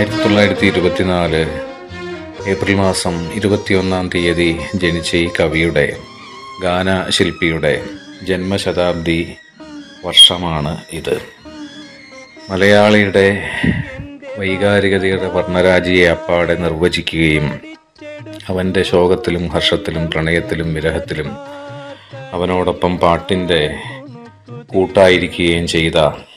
ആയിരത്തി തൊള്ളായിരത്തി ഇരുപത്തിനാല് ഏപ്രിൽ മാസം ഇരുപത്തിയൊന്നാം തീയതി ജനിച്ച ഈ കവിയുടെ ഗാനശില്പിയുടെ ജന്മശതാബ്ദി വർഷമാണ് ഇത് മലയാളിയുടെ വൈകാരികതയുടെ വർണ്ണരാജിയെ അപ്പാടെ നിർവചിക്കുകയും അവൻ്റെ ശോകത്തിലും ഹർഷത്തിലും പ്രണയത്തിലും വിരഹത്തിലും അവനോടൊപ്പം പാട്ടിൻ്റെ കൂട്ടായിരിക്കുകയും ചെയ്ത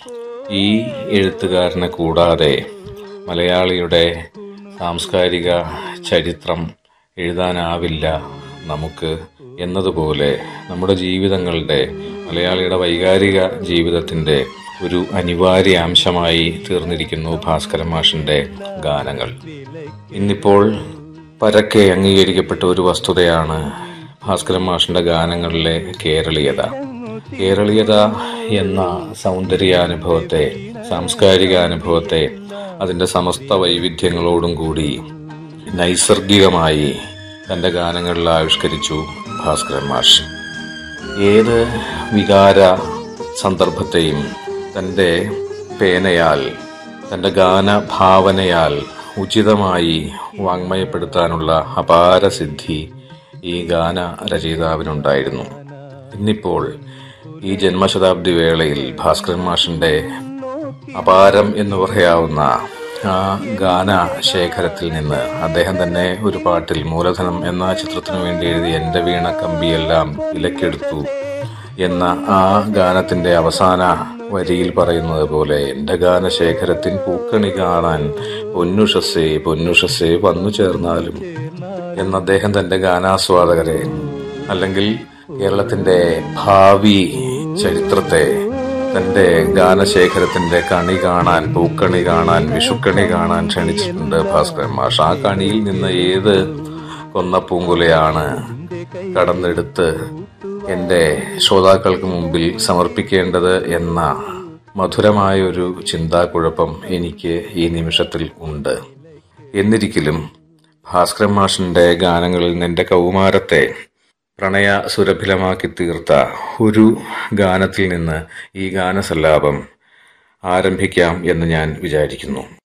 ഈ എഴുത്തുകാരനെ കൂടാതെ മലയാളിയുടെ സാംസ്കാരിക ചരിത്രം എഴുതാനാവില്ല നമുക്ക് എന്നതുപോലെ നമ്മുടെ ജീവിതങ്ങളുടെ മലയാളിയുടെ വൈകാരിക ജീവിതത്തിൻ്റെ ഒരു അനിവാര്യ അംശമായി തീർന്നിരിക്കുന്നു ഭാസ്കരൻ മാഷിൻ്റെ ഗാനങ്ങൾ ഇന്നിപ്പോൾ പരക്കെ അംഗീകരിക്കപ്പെട്ട ഒരു വസ്തുതയാണ് ഭാസ്കരൻ മാഷിൻ്റെ ഗാനങ്ങളിലെ കേരളീയത കേരളീയത എന്ന സൗന്ദര്യാനുഭവത്തെ സാംസ്കാരിക അനുഭവത്തെ അതിൻ്റെ സമസ്ത വൈവിധ്യങ്ങളോടും കൂടി നൈസർഗികമായി തൻ്റെ ഗാനങ്ങളിൽ ആവിഷ്കരിച്ചു ഭാസ്കരൻ മാഷ് ഏത് വികാര സന്ദർഭത്തെയും തൻ്റെ പേനയാൽ തൻ്റെ ഗാനഭാവനയാൽ ഉചിതമായി വാങ്മയപ്പെടുത്താനുള്ള അപാര സിദ്ധി ഈ ഗാന രചയിതാവിനുണ്ടായിരുന്നു ഇന്നിപ്പോൾ ഈ ജന്മശതാബ്ദി വേളയിൽ ഭാസ്കരൻ മാഷിന്റെ അപാരം എന്ന് പറയാവുന്ന ആ ഗാന ശേഖരത്തിൽ നിന്ന് അദ്ദേഹം തന്നെ ഒരു പാട്ടിൽ മൂലധനം എന്ന ചിത്രത്തിനു വേണ്ടി എഴുതി എന്റെ വീണ കമ്പിയെല്ലാം വിലക്കെടുത്തു എന്ന ആ ഗാനത്തിന്റെ അവസാന വരിയിൽ പറയുന്നത് പോലെ എന്റെ ഗാനശേഖരത്തിൻ പൂക്കണി കാണാൻ പൊന്നുഷസേ പൊന്നുഷസേ വന്നു ചേർന്നാലും എന്ന് അദ്ദേഹം തന്റെ ഗാനാസ്വാദകരെ അല്ലെങ്കിൽ കേരളത്തിന്റെ ഭാവി ചരിത്രത്തെ തന്റെ ഗാനശേഖരത്തിന്റെ കണി കാണാൻ പൂക്കണി കാണാൻ വിഷുക്കണി കാണാൻ ക്ഷണിച്ചിട്ടുണ്ട് ഭാസ്കരൻ മാഷ് ആ കണിയിൽ നിന്ന് ഏത് കൊന്നപ്പൂങ്കുലയാണ് കടന്നെടുത്ത് എന്റെ ശ്രോതാക്കൾക്ക് മുമ്പിൽ സമർപ്പിക്കേണ്ടത് എന്ന മധുരമായൊരു ചിന്താക്കുഴപ്പം എനിക്ക് ഈ നിമിഷത്തിൽ ഉണ്ട് എന്നിരിക്കലും ഭാസ്കരൻ മാഷിന്റെ ഗാനങ്ങളിൽ നിന്റെ കൗമാരത്തെ പ്രണയ സുരഭിലമാക്കി തീർത്ത ഒരു ഗാനത്തിൽ നിന്ന് ഈ ഗാനസല്ലാപം ആരംഭിക്കാം എന്ന് ഞാൻ വിചാരിക്കുന്നു